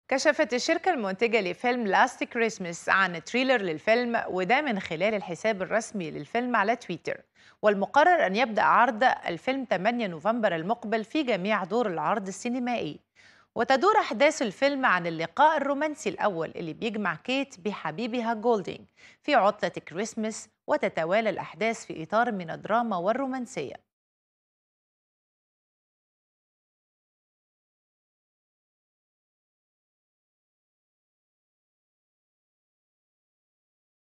كشفت الشركة المنتجة لفيلم لاست كريسمس عن تريلر للفيلم وده من خلال الحساب الرسمي للفيلم على تويتر والمقرر أن يبدأ عرض الفيلم 8 نوفمبر المقبل في جميع دور العرض السينمائي وتدور أحداث الفيلم عن اللقاء الرومانسي الأول اللي بيجمع كيت بحبيبها جولدينج في عطلة كريسمس وتتوالى الأحداث في إطار من الدراما والرومانسية